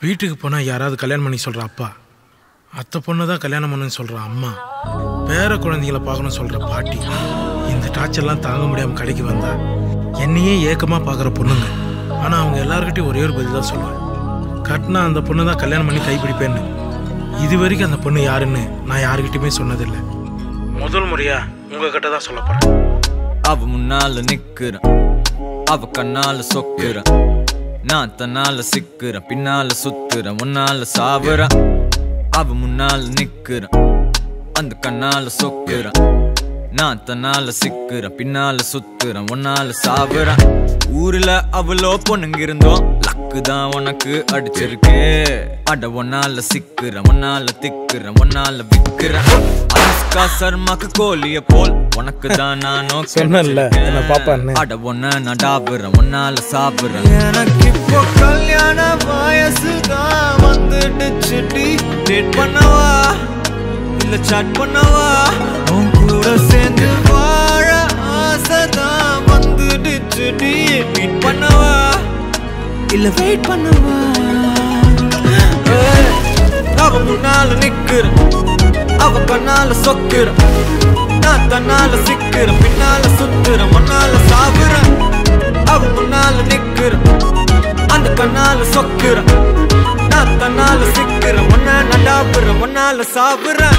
வீட்டுக்கு போனால் யாராவது கல்யாணம் பண்ணி சொல்கிற அப்பா அத்தை பொண்ணு தான் கல்யாணம் பண்ணுன்னு சொல்கிற அம்மா பேர குழந்தைகளை பார்க்கணும்னு சொல்கிற பாட்டி இந்த டார்ச்சர்லாம் தாங்க முடியாமல் கடைக்கு வந்தா என்னையே ஏக்கமாக பார்க்குற பொண்ணுங்க ஆனால் அவங்க எல்லாருக்கிட்டையும் ஒரே ஒரு பதில் தான் சொல்லுவேன் கட்டினா அந்த பொண்ணு தான் கல்யாணம் பண்ணி கைப்பிடிப்பேன்னு இது வரைக்கும் அந்த பொண்ணு யாருன்னு நான் யாருக்கிட்டையுமே சொன்னதில்லை முதல் முறையா உங்ககிட்ட தான் சொல்ல போகிறேன் அவ முன்னால நிக்கிறேன் அவ கண்ணால சொக்குறேன் நான் தன்னால சிக்கிறேன் பின்னால சுத்துறேன் முன்னால சாவுறேன் அவ முன்னால நிக்கிறேன் அந்த கண்ணால சொக்குறேன் நான் தன்னால சிக்கிறேன் பின்னால சுத்துறேன் ஒன்னால சாவுறேன் ஊர்ல அவ்வளோ பொண்ணுங்க இருந்தோம் லக்கு தான் உனக்கு அடிச்சிருக்கு அட ஒன்னால சிக்கிறேன் ஒன்னால திக்கிறேன் ஒன்னால விக்கிறேன் அனுஷ்கா சர்மாக்கு கோழிய போல் உனக்கு தான் நானும் சொன்னேன்ல, என்னை பாப்பான்னு. அட ஒன்ன நான் டாபுறேன் ஒன்னால சாப்பிடுறேன் எனக்கு இப்போ கல்யாண வயசு தான் வந்துடுச்சு டேட் பண்ணவா இல்ல சாட் பண்ணவா உன் கூட சேர்ந்து வாழ ஆசை தான் வந்துடுச்சு மீட் பண்ணவா இல்ல வெயிட் பண்ணவா ஏய், அவ முன்னால நிக்கிறேன் அவ கண்ணால சொக்குறேன் நான் தன்னால சிக்கிறேன் பின்னால சுத்துறேன் முன்னால சாவுறேன் அவ முன்னால நிக்கிறேன் அந்த கண்ணால சொக்குறேன் நான் தன்னால சிக்கிறேன் முன்ன நடாப்புறேன் முன்னால சாவுறேன்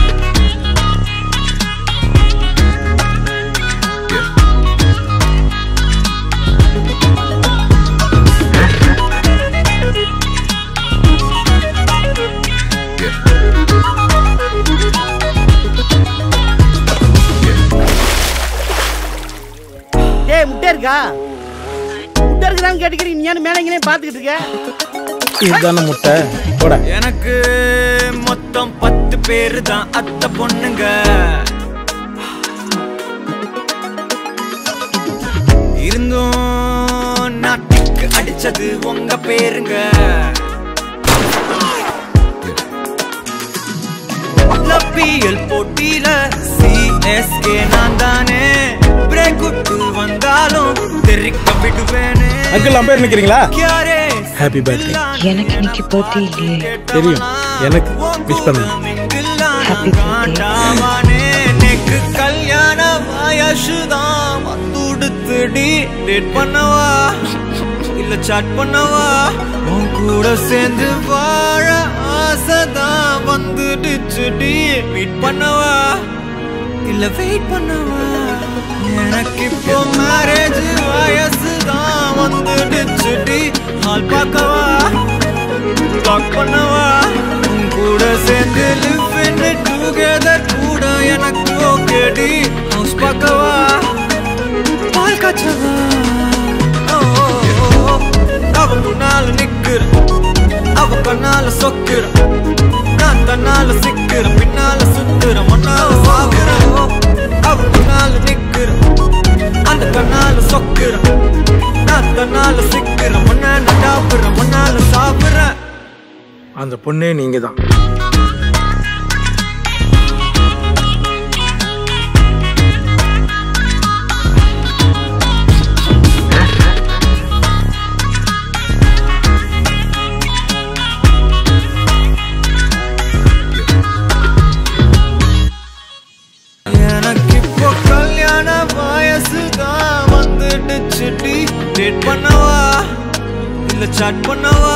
டேய் முட்டை இருக்கா முட்டை இருக்குதான்னு கேட்டுக்கிறீங்க நீ ஏன் மேலே இங்கே பார்த்துக்கிட்டு இருக்க இதுதானே முட்டை போட எனக்கு மொத்தம் பத்து பேரு தான் அத்தை பொண்ணுங்க இருந்தும் நாட்டுக்கு அடிச்சது உங்க பேருங்க பிஎல் போட்டியில சிஎஸ்கே நான் தானே பிரேக் விட்டு வந்தாலும் தெரிக்க விடுவேனே அங்கிள் அம்பேர் நிற்கிறீங்களா யாரே ஹாப்பி பர்த்டே எனக்கு இன்னைக்கு பர்த்டே இல்லையே தெரியும் எனக்கு விஷ் பண்ணுங்க Happy birthday. நெக்கு கல்யாண வயசுதான் வந்துடுத்துடி டேட் பண்ணவா இல்ல சாட் பண்ணவா உன் கூட சேர்ந்து வாழ ஆசைதான் வந்துடுச்சுடி மீட் பண்ணவா இல்ல வெயிட் பண்ணவா எனக்கு இப்போ மேரேஜ் வயசுதான் வந்துடுச்சுடி ஹால் பார்க்கவா டாக் பண்ணவா உன் கூட சேர்ந்து லிவ் இன் டுகெதர் கூட எனக்கு ஓகேடி ஹவுஸ் பார்க்கவா பால் காய்ச்சவா ஓ, ஓ, ஓ. அவ முன்னால நிக்கிற அவ கண்ணால சொக்கிற நான் தன்னால சிக்கிற பின்னால சுத்துற முன்னால சாகுற அவ முன்னால நிக்கிற அந்த கண்ணால சொக்கிற நான் தன்னால சிக்கிற முன்னால டாப்புற முன்னால சாப்பிடுறேன் அந்த பொண்ணே நீங்கள் தான் எனக்கு இப்போ கல்யாண வயசு தான் வந்துடுச்சு டேட் பண்ணவா இல்ல சாட் பண்ணவா